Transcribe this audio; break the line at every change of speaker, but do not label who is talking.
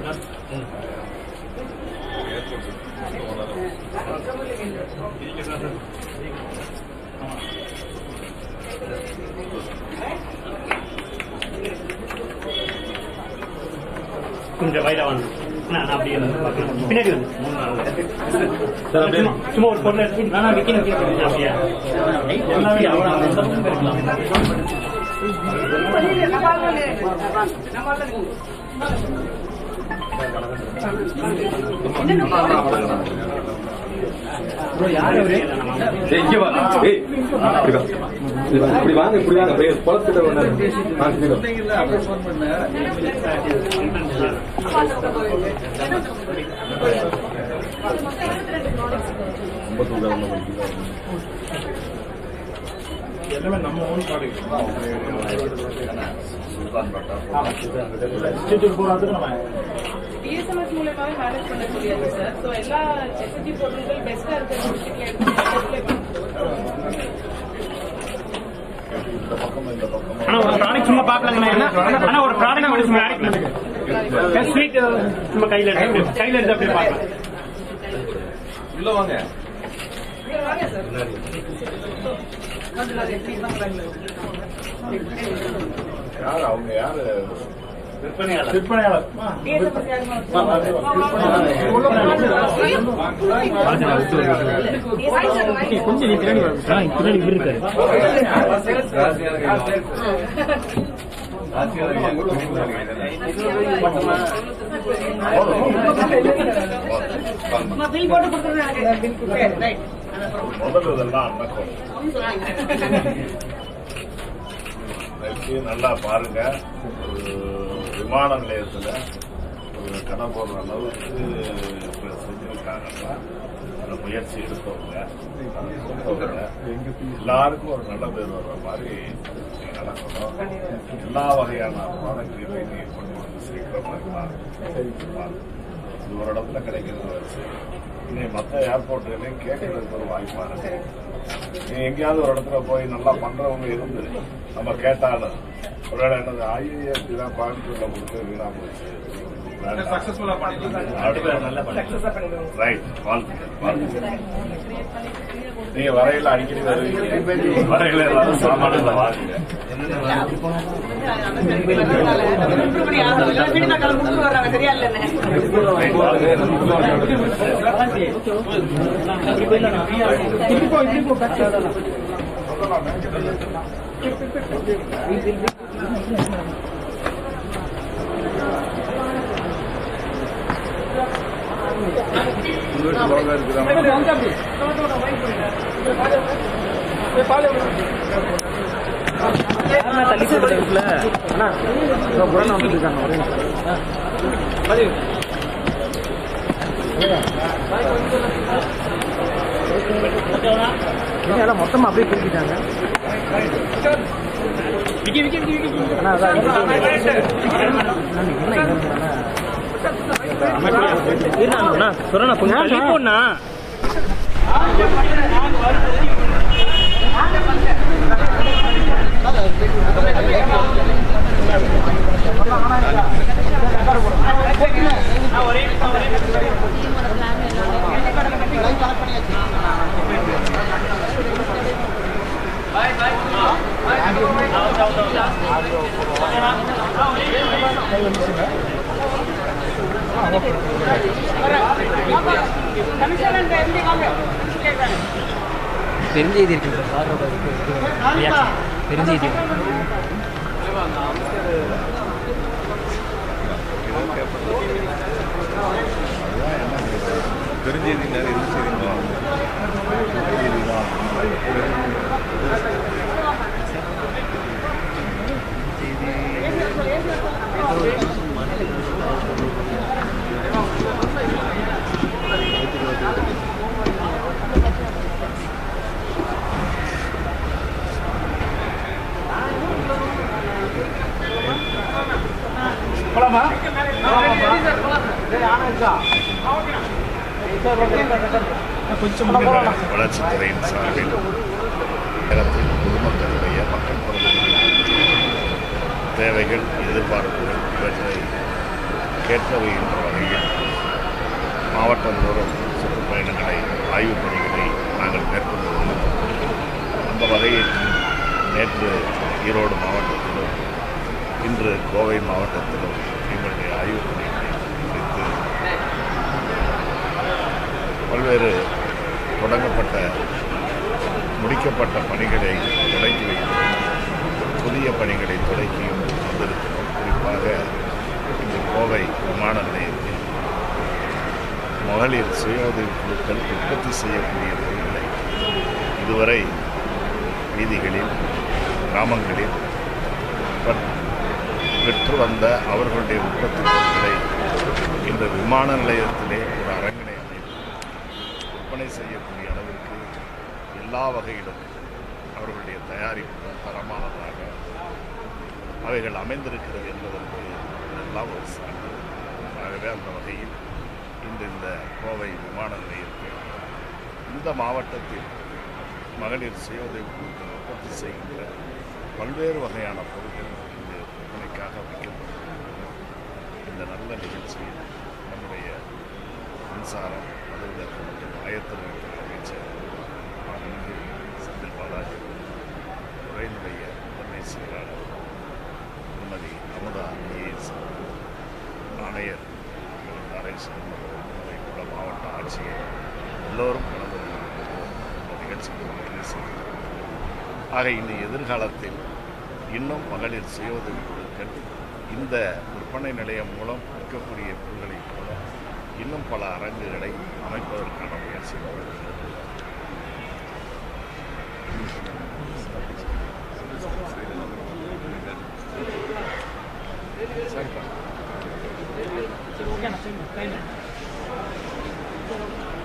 கொஞ்சம் வயதா வந்து நான் அப்படியே வந்து பார்க்கிறேன். பின்னாடி வந்து மூணு நாள்
சார், அப்படியே.
சும்மா- சும்மா ஒரு பொருள் எடுத்து நான் நான் விற்கணும் விற்கணும் அப்படியா எல்லாமே அவ்வளோ யார் அவரு
ஏய், இங்க வா. ஏய், இப்படி வா. இப்படி வா. இப்படி வாங்க இப்படி வாங்க அப்படியே குளத்துக்கிட்ட ஒண்ணு ஆ, சரி. ரொம்ப தூரம்
எல்லாமே நம்ம ஓன் ப்ராடக்ட்
டிஎஸ்எம்எஸ் மூலமாவே மேனேஜ் பண்ண முடியாது சார் ஸோ எல்லா எஸ்எஸ்டி பொருட்கள் பெஸ்ட்டாக இருக்கிற விஷயத்துல எடுத்து
ஆனா ஒரு ப்ராடக்ட் சும்மா பார்க்கலாங்கண்ணா ஆனா ஒரு ப்ராடக்ட் மட்டும் சும்மா ஆட் பண்ணுங்க ஸ்வீட் சும்மா கையில எடுத்து கையில எடுத்து அப்படியே பார்க்கலாம்
உள்ள வாங்க
வாங்க சார் அதுல அது எப்படி பண்றாங்க
யார் அவங்க யாரு
விற்பனையாளர்
விற்பனையாளர்
டிஎஸ்எம்எஸ் யாருமா
கொஞ்சம் நீ பின்னாடி பின்னாடி இவர் இருக்காரு
பில் போட்டு கொடுத்துருங்க பில் கொடுத்து ரைட்
முதல்ல இதெல்லாம் அண்ணக்கம் வச்சு நல்லா பாருங்க ஒரு விமான நிலையத்துல ஒரு கடை போடுற அளவுக்கு இப்ப செஞ்சிருக்காங்கன்னா அந்த முயற்சி எடுத்தவங்க அதை கொடுத்தவங்க, எல்லாருக்கும் ஒரு நல்ல பேர் வர்ற மாதிரி நீங்க நடக்கணும் எல்லா வகையான ப்ராடக்ட்களையும் நீங்க கொண்டு வந்து சேர்க்கிற மாதிரி பாருங்க. இது ஒரு இடத்துல கிடைக்கிறத வச்சு நீ மற்ற ஏர்போர்ட்களையும் கேட்கறதுக்கு ஒரு வாய்ப்பா இருக்கு நீ எங்கேயாவது ஒரு இடத்துல போய் நல்லா பண்றவங்க இருந்து நம்ம கேட்டாலும் ஒருவேளை என்னது ஐஏஎஸ் தான் கோயம்புத்தூர்ல கொடுத்து வீணா போச்சு ரைட் வாழ்த்துக்கள் வாழ்த்துக்கள் நீங்க வரையில அடிக்கடி வருவீங்க வரையில ஏதாவது சாமான்களை வாங்குங்க
சரியா இல்லைன்னு
மொத்தமா அப்படியே பிரிக்கிட்டாங்க அண்ணா, அதான் இது. அண்ணா, என்ன அண்ணா?
சொல்லணும் கொஞ்சம் தள்ளி போனா
பெருஞ்செய்தி இருக்கு சார் பெருஞ்செய்தி
தெரிஞ்சது நிறைய இருந்துச்சு வளர்ச்சித்துறையின் சார்பில் நேரத்தில் பொதுமக்களுடைய மக்கள் பிரதிநிதிகள் தேவைகள் எதிர்பார்ப்புகள் இவற்றை கேட்டவை என்ற வகையில் மாவட்டந்தோறும் சுற்றுப்பயணங்களை ஆய்வுப் பணிகளை நாங்கள் மேற்கொண்டு வருகிறோம் அந்த வகையில் நேற்று ஈரோடு மாவட்டத்திலும் இன்று கோவை மாவட்டத்திலும் எங்களுடைய ஆய்வுப் பணிகளை குறித்து பல்வேறு தொடங்கப்பட்ட முடிக்கப்பட்ட பணிகளை தொடங்கி வைத்து புதிய பணிகளை தொடங்கியும் வந்திருக்கிறோம் குறிப்பாக இந்த கோவை விமான நிலையத்தில் மகளிர் சுய உதவிக் குழுக்கள் உற்பத்தி செய்யக்கூடிய பொருட்களை இதுவரை வீதிகளில் கிராமங்களில் பற்- பெற்று வந்த அவர்களுடைய உற்பத்தி பொருட்களை இந்த விமான நிலையத்திலே ஒரு அரங்கினை அமைத்து விற்பனை செய்யக்கூடிய அளவிற்கு எல்லா வகையிலும் அவர்களுடைய தயாரிப்புகள் தரமானதாக அவைகள் அமைந்திருக்கிறது என்பதற்கு இதெல்லாம் ஒரு சான்று ஆகவே அந்த வகையில் இன்று இந்த கோவை விமான நிலையத்தில் இந்த மாவட்டத்தில் மகளிர் சுய உதவி குழுக்கள் உற்பத்தி செய்கின்ற பல்வேறு வகையான பொருட்கள் இங்கு விற்பனைக்காக வைக்கப்பட்டிருக்கிறது இந்த நல்ல நிகழ்ச்சியில் நம்முடைய மின்சாரம் மதுவிலக்கு மற்றும் ஆயத்தொழில்துறை அமைச்சர் மாண்புமிகு செந்தில் பாலாஜி துறையினுடைய முதன்மை செயலாளர் திருமதி அமுதா ஐஏஎஸ் ஆணையர் நரேசன் அதே போல மாவட்ட ஆட்சியர் எல்லோரும் கலந்து கொண்டிருக்கிறது இந்த நிகழ்ச்சிக்கு உதவி செய்கிறது ஆக இந்த எதிர்காலத்தில் இன்னும் மகளிர் சுய உதவி குழுக்கள் இந்த விற்பனை நிலையம் மூலம் விற்கக்கூடிய பொருட்களைப் போல இன்னும் பல அரங்குகளை அமைப்பதற்கான முயற்சி வருகிறது
சரி ஓகே